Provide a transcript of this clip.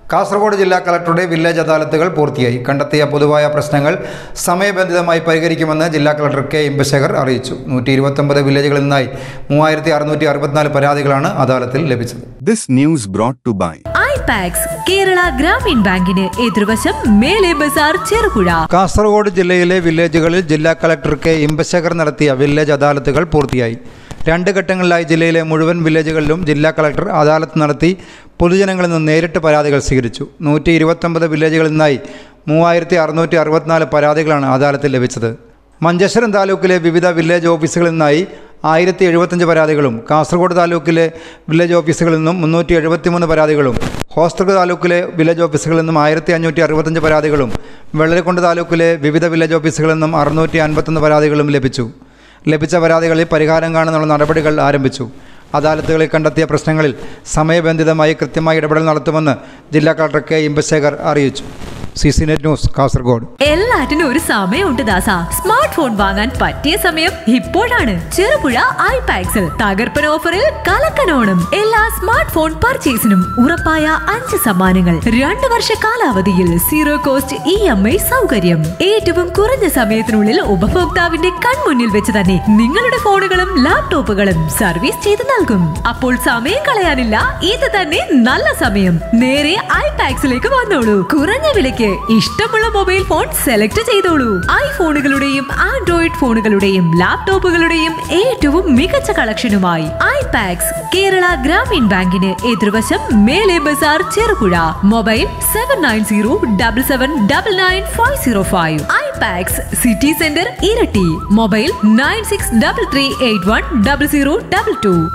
കാസർഗോഡ് ജില്ലാ കളക്ടറുടെ വില്ലേജ് അദാലത്തുകൾ പൂർത്തിയായി കണ്ടെത്തിയ പൊതുവായ പ്രശ്നങ്ങൾ സമയബന്ധിതമായി പരിഹരിക്കുമെന്ന് ജില്ലാ കളക്ടർ കെ ഇമ്പശേഖർ അറിയിച്ചു നൂറ്റി ഇരുപത്തൊമ്പത് വില്ലേജുകളിൽ നിന്നായി മൂവായിരത്തി അറുന്നൂറ്റി അറുപത്തിനാല് പരാതികളാണ് അദാലത്തിൽ ലഭിച്ചത് This news brought to by Ipax Kerala Grameen ബാങ്കിന് എതിർവശം മേലെ ബസാർ ചെറുപുഴ കാസർഗോഡ് ജില്ലയിലെ വില്ലേജുകളിൽ ജില്ലാ കളക്ടർ കെ ഇമ്പശേഖർ നടത്തിയ വില്ലേജ് അദാലത്തുകൾ പൂർത്തിയായി രണ്ട് ഘട്ടങ്ങളിലായി ജില്ലയിലെ മുഴുവൻ വില്ലേജുകളിലും ജില്ലാ കളക്ടർ അദാലത്ത് നടത്തി പൊതുജനങ്ങളിൽ നിന്ന് നേരിട്ട് പരാതികൾ സ്വീകരിച്ചു നൂറ്റി ഇരുപത്തൊമ്പത് വില്ലേജുകളിൽ നിന്നായി മൂവായിരത്തി അറുന്നൂറ്റി അറുപത്തിനാല് പരാതികളാണ് അദാലത്തിൽ ലഭിച്ചത് മഞ്ചേശ്വരം താലൂക്കിലെ വിവിധ വില്ലേജ് ഓഫീസുകളിൽ നിന്നായി ആയിരത്തി എഴുപത്തഞ്ച് പരാതികളും കാസർഗോഡ് താലൂക്കിലെ വില്ലേജ് ഓഫീസുകളിൽ നിന്നും മുന്നൂറ്റി എഴുപത്തിമൂന്ന് പരാതികളും ഹോസ്തൃക താലൂക്കിലെ വില്ലേജ് ഓഫീസുകളിൽ നിന്നും ആയിരത്തി അഞ്ഞൂറ്റി അറുപത്തഞ്ച് പരാതികളും വെള്ളരിക്കുണ്ട് താലൂക്കിലെ വിവിധ വില്ലേജ് ഓഫീസുകളിൽ നിന്നും അറുന്നൂറ്റി അൻപത്തൊന്ന് പരാതികളും ലഭിച്ചു ലഭിച്ച പരാതികളിൽ പരിഹാരം കാണുന്നുള്ള നടപടികൾ ആരംഭിച്ചു അദാലത്തുകളിൽ കണ്ടെത്തിയ പ്രശ്നങ്ങളിൽ സമയബന്ധിതമായി കൃത്യമായി ഇടപെടൽ നടത്തുമെന്ന് ജില്ലാ കളക്ടർ കെ ഇമ്പശേഖർ അറിയിച്ചു C C net news Kasaragod എല്ലാറ്റിനും ഒരു സമയമുണ്ട് ദാസ സ്മാർട്ട് ഫോൺ വാങ്ങാൻ പറ്റിയ സമയം ഇപ്പോഴാണ് ചെറുപുഴ ഐപാക്സിൽ തകർപ്പൻ ഓഫറിൽ കലക്കനോണം എല്ലാ സ്മാർട്ട് ഫോൺ പർച്ചേസിനും ഉറപ്പായ അഞ്ച് സമ്മാനങ്ങൾ രണ്ട് വർഷ കാലാവധിയിൽ zero cost E M I സൗകര്യം ഏറ്റവും കുറഞ്ഞ സമയത്തിനുള്ളിൽ ഉപഭോക്താവിന്റെ കൺമുന്നിൽ വെച്ച് തന്നെ നിങ്ങളുടെ ഫോണുകളും ലാപ്ടോപ്പുകളും സർവീസ് ചെയ്ത് നൽകും അപ്പോൾ സമയം കളയാനില്ല ഇത് തന്നെ നല്ല സമയം നേരെ ഐപാക്സിലേക്ക് വന്നോളൂ കുറഞ്ഞ വിലയ്ക്ക് ഇഷ്ടമുള്ള മൊബൈൽ ഫോൺ സെലക്ട് ചെയ്തോളൂ ഐഫോണുകളുടെയും ആൻഡ്രോയിഡ് ഫോണുകളുടെയും ലാപ്ടോപ്പുകളുടെയും ഏറ്റവും മികച്ച കളക്ഷനുമായി ഐപാക്സ് കേരള ഗ്രാമീൺ ബാങ്കിന് എതിർവശം മേലെ ബസാർ Cherupuzha mobile seven nine zero double seven double nine five zero five Ipax city centre ഇരട്ടി mobile nine six double three eight one double zero double to